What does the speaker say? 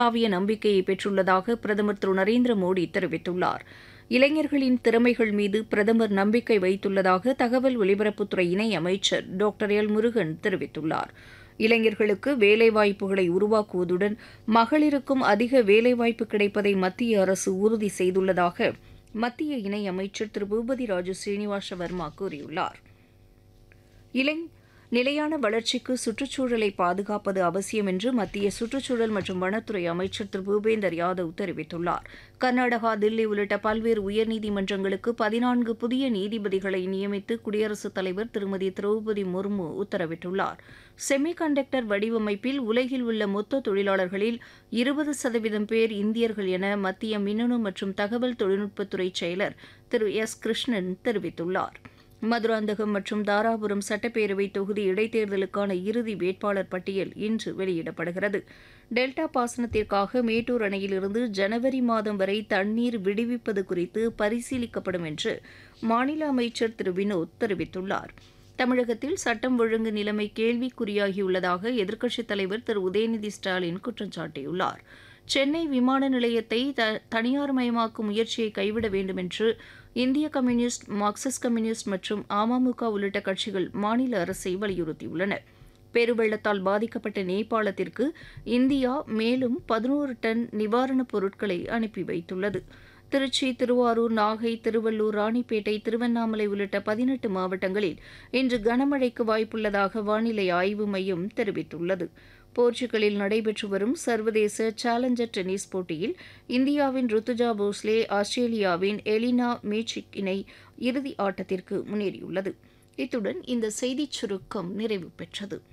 உலகளாவிய நம்பிக்கையை பெற்றுள்ளதாக பிரதமர் திரு நரேந்திர மோடி தெரிவித்துள்ளார் இளைஞர்களின் திறமைகள் மீது பிரதமர் நம்பிக்கை வைத்துள்ளதாக தகவல் ஒலிபரப்புத்துறை இணை அமைச்சர் டாக்டர் எல் முருகன் தெரிவித்துள்ளார் இளைஞர்களுக்கு வேலைவாய்ப்புகளை உருவாக்குவதுடன் மகளிருக்கும் அதிக வேலைவாய்ப்பு கிடைப்பதை மத்திய அரசு உறுதி செய்துள்ளதாக மத்திய இணை அமைச்சர் திரு பூபதி ராஜு ஸ்ரீனிவாச வர்மா கூறியுள்ளார் இளை நிலையான வளர்ச்சிக்கு சுற்றுச்சூழலை பாதுகாப்பது அவசியம் என்று மத்திய சுற்றுச்சூழல் மற்றும் வனத்துறை அமைச்சர் திரு பூபேந்தர் யாதவ் தெரிவித்துள்ளார் கர்நாடகா தில்லி உள்ளிட்ட பல்வேறு உயர்நீதிமன்றங்களுக்கு பதினான்கு புதிய நீதிபதிகளை நியமித்து குடியரசுத் தலைவர் திருமதி திரௌபதி முர்மு உத்தரவிட்டுள்ளார் செமி கண்டக்டர் வடிவமைப்பில் உலகில் உள்ள மொத்த தொழிலாளர்களில் இருபது சதவீதம் பேர் இந்தியர்கள் என மத்திய மின்னணு மற்றும் தகவல் தொழில்நுட்பத்துறை செயலர் திரு எஸ் கிருஷ்ணன் தெரிவித்துள்ளார் மதுராந்தகம் மற்றும் தாராபுரம் சட்டப்பேரவை தொகுதி இடைத்தேர்தலுக்கான இறுதி வேட்பாளர் பட்டியல் இன்று வெளியிடப்படுகிறது டெல்டா பாசனத்திற்காக மேட்டூர் அணையிலிருந்து ஜனவரி மாதம் வரை தண்ணீர் விடுவிப்பது குறித்து பரிசீலிக்கப்படும் என்று மாநில அமைச்சர் திரு வினோத் தெரிவித்துள்ளார் தமிழகத்தில் சட்டம் ஒழுங்கு நிலைமை கேள்விக்குறியாகியுள்ளதாக எதிர்க்கட்சித் தலைவர் திரு உதயநிதி ஸ்டாலின் குற்றம் சாட்டியுள்ளார் சென்னை விமான நிலையத்தை த தனியார்மயமாக்கும் முயற்சியை கைவிட வேண்டும் என்று இந்திய கம்யூனிஸ்ட் மார்க்சிஸ்ட் கம்யூனிஸ்ட் மற்றும் அமமுக உள்ளிட்ட கட்சிகள் மாநில அரசை வலியுறுத்தியுள்ளன பெருவெள்ளத்தால் பாதிக்கப்பட்ட நேபாளத்திற்கு இந்தியா மேலும் பதினோரு டன் நிவாரணப் பொருட்களை அனுப்பி வைத்துள்ளது திருச்சி திருவாரூர் நாகை திருவள்ளூர் ராணிப்பேட்டை திருவண்ணாமலை உள்ளிட்ட பதினெட்டு மாவட்டங்களில் இன்று கனமழைக்கு வாய்ப்புள்ளதாக வானிலை ஆய்வு மையம் தெரிவித்துள்ளது போர்ச்சுகலில் நடைபெற்று வரும் சர்வதேச சேலஞ்சர் டென்னிஸ் போட்டியில் இந்தியாவின் ருத்துஜா போஸ்லே ஆஸ்திரேலியாவின் எலினா மேச்சிக் இணை இறுதி ஆட்டத்திற்கு முன்னேறியுள்ளது இத்துடன் இந்த செய்திச் சுருக்கம் நிறைவு பெற்றது